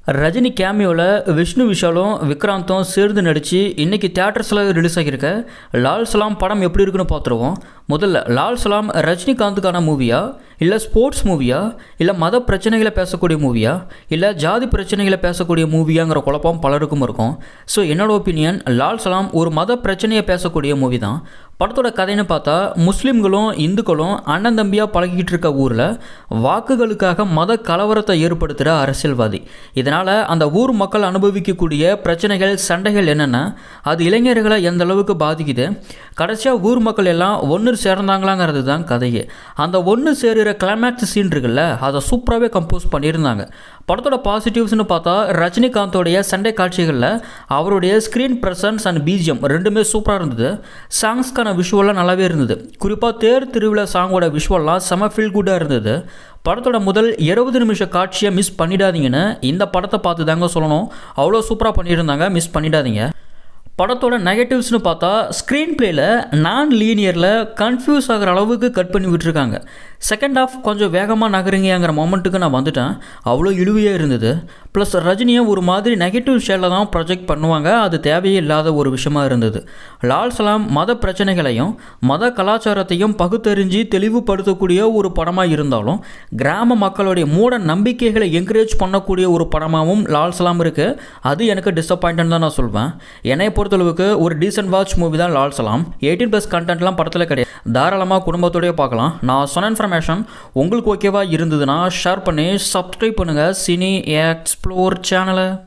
ரஜினி கேமியோவில் விஷ்ணு விஷாலும் விக்ராந்தும் சேர்ந்து நடித்து இன்றைக்கி தேட்டர்ஸில் ரிலீஸ் ஆகியிருக்க லால் சலாம் படம் எப்படி இருக்குன்னு பார்த்துருவோம் முதல்ல லால் சலாம் ரஜினிகாந்துக்கான மூவியா இல்லை ஸ்போர்ட்ஸ் மூவியா இல்லை மத பிரச்சனைகளை பேசக்கூடிய மூவியா இல்லை ஜாதி பிரச்சனைகளை பேசக்கூடிய மூவியாங்கிற குழப்பம் பலருக்கும் இருக்கும் ஸோ என்னோட ஒப்பீனியன் லால் சலாம் ஒரு மத பிரச்சனையை பேசக்கூடிய மூவி தான் படத்தோட கதைன்னு பார்த்தா முஸ்லீம்களும் இந்துக்களும் அண்ணன் தம்பியாக பழகிட்டு இருக்க ஊரில் வாக்குகளுக்காக மத கலவரத்தை ஏற்படுத்துகிற அரசியல்வாதி இதனால் அந்த ஊர் மக்கள் அனுபவிக்கக்கூடிய பிரச்சனைகள் சண்டைகள் என்னென்ன அது இளைஞர்களை எந்த அளவுக்கு பாதிக்குது கடைசியாக ஊர் மக்கள் எல்லாம் ஒன்று சேர்ந்தாங்களாங்கிறது தான் கதையே அந்த ஒன்று சேருகிற கிளைமேக்ஸ் சீன் இருக்குல்ல அதை சூப்பராகவே கம்போஸ் பண்ணியிருந்தாங்க படத்தோட பாசிட்டிவ்ஸ்னு பார்த்தா ரஜினிகாந்தோடைய சண்டை காட்சிகளில் அவருடைய ஸ்க்ரீன் ப்ரெசன்ஸ் அண்ட் பிஜிஎம் ரெண்டுமே சூப்பராக இருந்தது சாங்ஸ்க்கான விஷுவல்லாம் நல்லாவே இருந்தது குறிப்பாக தேர் திருவிழா சாங்கோட விஷுவல்லாம் செம ஃபீல் குட்டாக இருந்தது படத்தோட முதல் இருபது நிமிஷ காட்சியை மிஸ் பண்ணிடாதீங்கன்னு இந்த படத்தை பார்த்து தாங்க சொல்லணும் அவ்வளோ சூப்பராக பண்ணியிருந்தாங்க மிஸ் பண்ணிடாதீங்க படத்தோட நெகட்டிவ்ஸ்னு பார்த்தா ஸ்க்ரீன் பிளேயில் நான் லீனியரில் கன்ஃபியூஸ் ஆகிற அளவுக்கு கட் பண்ணி விட்டுருக்காங்க செகண்ட் ஆஃப் கொஞ்சம் வேகமாக நகருங்கங்கிற மொமெண்ட்டுக்கு நான் வந்துட்டேன் அவ்வளோ இழுவையாக இருந்தது ப்ளஸ் ரஜினியை ஒரு மாதிரி நெகட்டிவ் ஷேடில் தான் ப்ரொஜெக்ட் பண்ணுவாங்க அது தேவையே இல்லாத ஒரு விஷயமா இருந்தது லால் சலாம் மத பிரச்சனைகளையும் மத கலாச்சாரத்தையும் பகுத்தறிஞ்சு தெளிவுபடுத்தக்கூடிய ஒரு படமாக இருந்தாலும் கிராம மக்களுடைய மூட நம்பிக்கைகளை என்கரேஜ் பண்ணக்கூடிய ஒரு படமாகவும் லால் சலாம் இருக்குது அது எனக்கு டிசப்பாயின்ட் தான் நான் சொல்வேன் என்னை பொறுத்தளவுக்கு ஒரு டீசென்ட் வாட்ச் மூவி தான் லால் சலாம் எயிட்டீன் ப்ளஸ் கண்டென்ட்லாம் படத்தில் கிடையாது தாராளமாக குடும்பத்தோடய பார்க்கலாம் நான் சொன்ன இன்ஃபர்மேஷன் உங்களுக்கு ஓகேவா இருந்ததுன்னா ஷேர் பண்ணி சப்ஸ்கிரைப் பண்ணுங்கள் சினி எக்ஸ்ப்ளோர் சேனலை